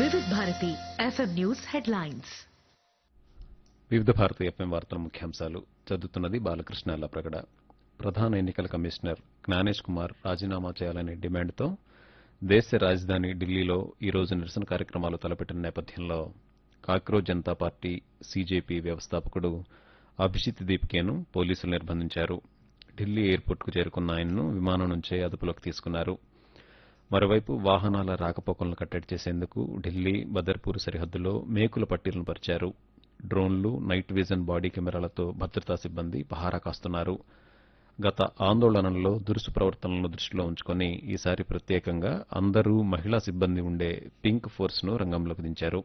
వివిధ Bharati FM news headlines వివిధ భారత ఎఫ్ఎం వార్తల ముఖ్యాంశాలు చదువుతున్నది బాలకృష్ణ అల్లప్రగడ ప్రధాన ఎన్నికల కమిషనర్ జ్ఞానేష్ కుమార్ రాజీనామా చేయాలనే డిమాండ్తో దేశ రాజధాని ఢిల్లీలో ఈ రోజు నిరసన కార్యక్రమాలు తలపెట్టిన నేపథ్యంలో కాక్రోజ్ జనతా పార్టీ సీజేపీ వ్యవస్థాపకుడు అభిజిత్ దీప్కేను పోలీసులు నిర్బంధించారు ఢిల్లీ ఎయిర్పోర్టుకు చేరుకున్న ఆయన్ను విమానం నుంచే అదుపులోకి తీసుకున్నారు మరోవైపు వాహనాల రాకపోకలను కట్టడి చేసేందుకు ఢిల్లీ బదర్పూర్ సరిహద్దులో మేకుల పట్టీలను పరిచారు డ్రోన్లు నైట్ విజన్ బాడీ కెమెరాలతో భద్రతా సిబ్బంది పహారా కాస్తున్నారు గత ఆందోళనల్లో దురుసు ప్రవర్తనలను దృష్టిలో ఉంచుకొని ఈసారి ప్రత్యేకంగా అందరూ మహిళా సిబ్బంది ఉండే పింక్ ఫోర్స్ను రంగంలోకి దించారు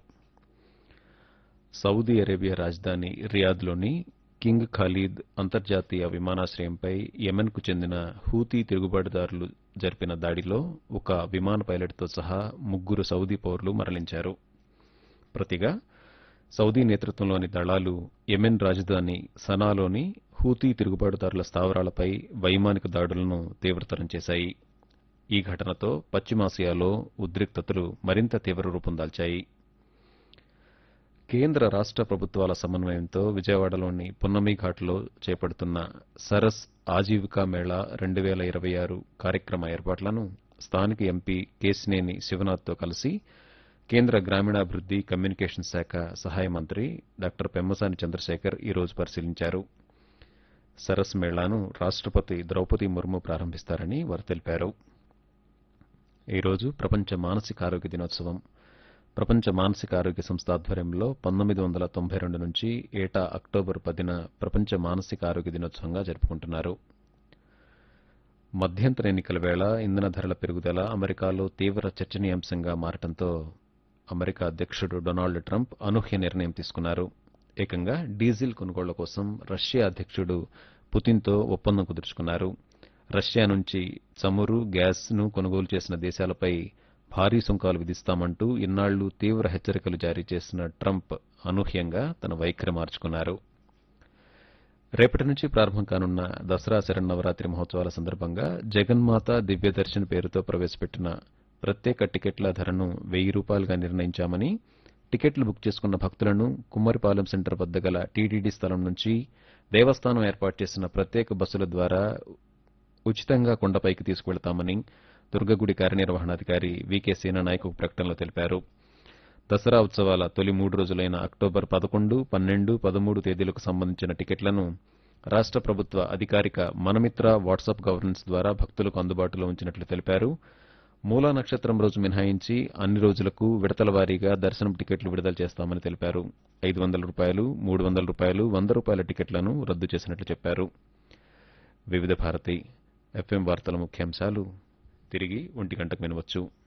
సౌదీ అరేబియా రాజధాని రియాద్లోని కింగ్ ఖాలీద్ అంతర్జాతీయ విమానాశ్రయంపై యెమెన్కు చెందిన హూతీ తిరుగుబాటుదారులు జరిపిన దాడిలో ఒక విమాన పైలట్తో సహా ముగ్గురు సౌదీ పౌరులు మరణించారు ప్రతిగా సౌదీ నేతృత్వంలోని దళాలు యెమెన్ రాజధాని సనాలోని హూతీ తిరుగుబాటుదారుల స్థావరాలపై వైమానిక దాడులను తీవ్రతరం చేశాయి ఈ ఘటనతో పశ్చిమాసియాలో ఉద్రిక్తతలు మరింత తీవ్ర రూపం దాల్చాయి కేంద్ర రాష్ట్ర ప్రభుత్వాల సమన్వయంతో విజయవాడలోని పున్నమిఘాట్లో చేపడుతున్న సరస్ ఆజీవికా మేళా రెండు వేల ఇరవై ఆరు కార్యక్రమ ఏర్పాట్లను స్థానిక ఎంపీ కేసినేని శివనాథ్తో కలిసి కేంద్ర గ్రామీణాభివృద్ది కమ్యూనికేషన్ శాఖ సహాయ మంత్రి డాక్టర్ పెమ్మసాని చంద్రశేఖర్ ఈ రోజు పరిశీలించారు సరస్ మేళాను రాష్ట్రపతి ద్రౌపది ముర్ము ప్రారంభిస్తారని వారు తెలిపారు ఈరోజు ప్రపంచ మానసిక ఆరోగ్య దినోత్సవం ప్రపంచ మానసిక ఆరోగ్య సంస్థ ఆధ్వర్యంలో పంతొమ్మిది వందల తొంభై రెండు నుంచి ఏటా అక్టోబర్ పదిన ప్రపంచ మానసిక ఆరోగ్య దినోత్సవంగా జరుపుకుంటున్నారు మధ్యంతర ఎన్నికల వేళ ఇంధన ధరల పెరుగుదల అమెరికాలో తీవ్ర చర్చనీయాంశంగా మారటంతో అమెరికా అధ్యక్షుడు డొనాల్డ్ ట్రంప్ అనూహ్య నిర్ణయం తీసుకున్నారు ఏకంగా డీజిల్ కొనుగోళ్ల కోసం రష్యా అధ్యక్షుడు పుతిన్తో ఒప్పందం కుదుర్చుకున్నారు రష్యా నుంచి చమురు గ్యాస్ను కొనుగోలు చేసిన దేశాలపై భారీ సుంకాలు విధిస్తామంటూ ఇన్నాళ్లు తీవ్ర హెచ్చరికలు జారీ చేసిన ట్రంప్ అనూహ్యంగా తన వైఖరి మార్చుకున్నారు రేపటి నుంచి ప్రారంభం కానున్న దసరా శరన్నవరాత్రి మహోత్సవాల సందర్భంగా జగన్మాత దివ్యదర్శన్ పేరుతో ప్రవేశపెట్టిన ప్రత్యేక టికెట్ల ధరను వెయ్యి రూపాయలుగా నిర్ణయించామని టికెట్లు బుక్ చేసుకున్న భక్తులను కుమ్మరిపాలెం సెంటర్ వద్ద గల టీటీడీ స్థలం నుంచి దేవస్థానం ఏర్పాటు చేసిన ప్రత్యేక బస్సుల ద్వారా ఉచితంగా కొండపైకి తీసుకువెళతామని దుర్గగుడి కార్యనిర్వహణాధికారి వికే సేనానాయక్ ఒక ప్రకటనలో తెలిపారు దసరా ఉత్సవాల తొలి మూడు రోజులైన అక్టోబర్ పదకొండు పన్నెండు పదమూడు తేదీలకు సంబంధించిన టికెట్లను రాష్ట్ర ప్రభుత్వ అధికారిక మనమిత్ర వాట్సాప్ గవర్నెన్స్ ద్వారా భక్తులకు అందుబాటులో ఉంచినట్లు తెలిపారు మూలా నక్షత్రం రోజు మినహాయించి అన్ని రోజులకు విడతల వారీగా దర్శనం టికెట్లు విడుదల చేస్తామని తెలిపారు ఐదు వందల రూపాయలు మూడు వందల రూపాయలు వంద రూపాయల టికెట్లను రద్దు చేసినట్లు చెప్పారు వివిధ భారతి ఎఫ్ఎం వార్తల ముఖ్యాంశాలు తిరిగి ఒంటి గంటకు వినవచ్చు